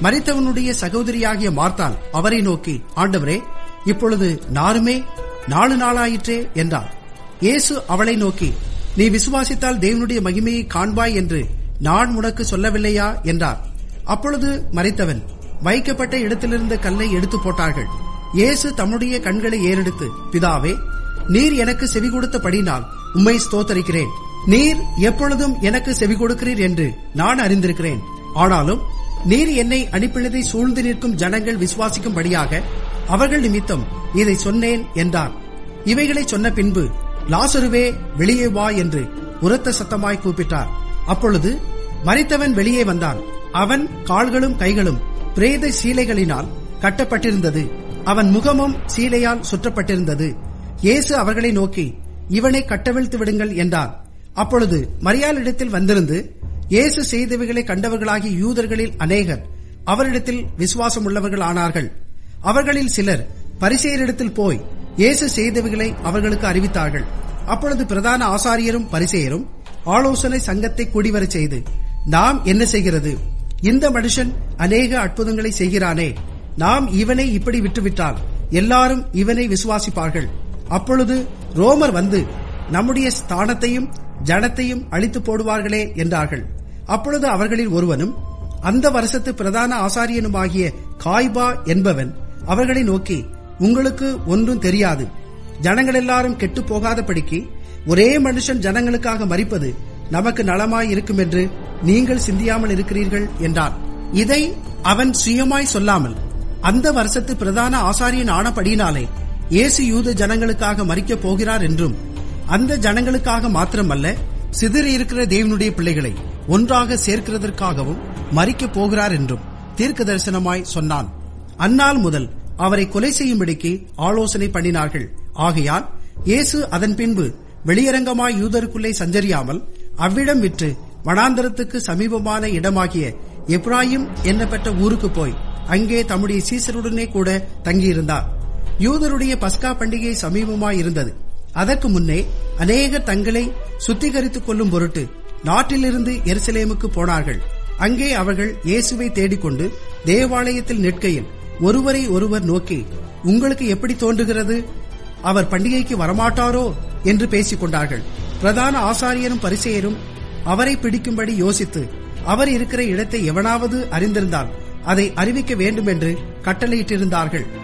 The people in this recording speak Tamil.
மரித்தவனுடைய சகோதரியாகிய மார்த்தாள் அவரை நோக்கி ஆண்டவரே இப்பொழுது நாருமே நாலு நாளாயிற்றே என்றார் இயேசு அவளை நோக்கி நீ விசுவாசித்தால் தேவனுடைய மகிமையை காண்பாய் என்று நான் உனக்கு சொல்லவில்லையா என்றார் அப்பொழுது மறைத்தவன் வைக்கப்பட்ட இடத்திலிருந்த கல்லை எடுத்து போட்டார்கள் இயேசு தம்முடைய கண்களை ஏறெடுத்து பிதாவே நீர் எனக்கு செவி கொடுத்தபடினால் உம்மை ஸ்தோத்தரிக்கிறேன் நீர் எப்பொழுதும் எனக்கு செவி கொடுக்கிறீர் என்று நான் அறிந்திருக்கிறேன் ஆனாலும் நீர் என்னை அனுப்பினதை சூழ்ந்து நிற்கும் ஜனங்கள் விசுவாசிக்கும்படியாக அவர்கள் நிமித்தம் இதை சொன்னேன் என்றார் இவைகளை சொன்ன பின்பு லாசருவே வெளியே வா என்று உரத்த சத்தமாய் கூப்பிட்டார் அப்பொழுது மரித்தவன் வெளியே வந்தான் அவன் கால்களும் கைகளும் பிரேத சீலைகளினால் கட்டப்பட்டிருந்தது அவன் முகமும் சீலையால் சுற்றப்பட்டிருந்தது இயேசு அவர்களை நோக்கி இவனை கட்டவிழ்த்து விடுங்கள் என்றார் அப்பொழுது மரியாளிடத்தில் வந்திருந்து இயேசு செய்தவைகளை கண்டவர்களாகிய யூதர்களில் அநேகர் அவரிடத்தில் விசுவாசம் உள்ளவர்கள் ஆனார்கள் அவர்களில் சிலர் பரிசெயரிடத்தில் போய் இயேசு செய்தவைகளை அவர்களுக்கு அறிவித்தார்கள் அப்பொழுது பிரதான ஆசாரியரும் பரிசெயரும் ஆலோசனை சங்கத்தை கூடிவரச் செய்து நாம் என்ன செய்கிறது இந்த மனுஷன் அநேக அற்புதங்களை செய்கிறானே நாம் இவனை இப்படி விட்டுவிட்டால் எல்லாரும் இவனை விசுவாசிப்பார்கள் அப்பொழுது ரோமர் வந்து நம்முடைய ஸ்தானத்தையும் ஜனத்தையும் அழித்து போடுவார்களே என்றார்கள் அப்பொழுது அவர்களில் ஒருவனும் அந்த வருஷத்து பிரதான ஆசாரியனுமாகிய காய்பா என்பவன் அவர்களை நோக்கி உங்களுக்கு ஒன்றும் தெரியாது ஜனங்கள் எல்லாரும் கெட்டு போகாதபடிக்கு ஒரே மனுஷன் ஜனங்களுக்காக மறிப்பது நமக்கு நலமாய் இருக்கும் என்று நீங்கள் சிந்தியாமல் இருக்கிறீர்கள் என்றான் இதை அவன் சுயமாய் சொல்லாமல் அந்த வருஷத்து பிரதான ஆசாரியன் ஆனபடியினாலே இயேசு யூத ஜனங்களுக்காக மறிக்கப் போகிறார் என்றும் அந்த ஜனங்களுக்காக மாத்திரமல்ல சிதறி இருக்கிற தேவனுடைய பிள்ளைகளை ஒன்றாக சேர்க்கிறதற்காகவும் மறிக்கப் போகிறார் என்றும் தீர்க்க தரிசனமாய் சொன்னான் அந்நாள் முதல் அவரை கொலை செய்யும்படிக்கு ஆலோசனை பண்ணினார்கள் ஆகையால் இயேசு அதன் பின்பு வெளியரங்கமாய் யூதருக்குள்ளே சஞ்சரியாமல் அவ்விடம் விற்று வனாந்தரத்துக்கு சமீபமான இடமாகிய எப்ராயிம் என்னப்பட்ட ஊருக்கு போய் அங்கே தம்முடைய சீசருடனே கூட தங்கியிருந்தார் யூதருடைய பஸ்கா பண்டிகை சமீபமாய் இருந்தது அதற்கு முன்னே அநேகர் தங்களை சுத்திகரித்துக் கொள்ளும் பொருட்டு நாட்டிலிருந்து எருசலேமுக்கு போனார்கள் அங்கே அவர்கள் இயேசுவை தேடிக்கொண்டு தேவாலயத்தில் நிற்கையில் ஒருவரை ஒருவர் நோக்கி உங்களுக்கு எப்படி தோன்றுகிறது அவர் பண்டிகைக்கு வரமாட்டாரோ என்று பேசிக் கொண்டார்கள் பிரதான ஆசாரியரும் பரிசெயரும் அவரை பிடிக்கும்படி யோசித்து அவர் இருக்கிற இடத்தை எவனாவது அறிந்திருந்தால் அதை அறிவிக்க வேண்டும் என்று கட்டளையிட்டிருந்தார்கள்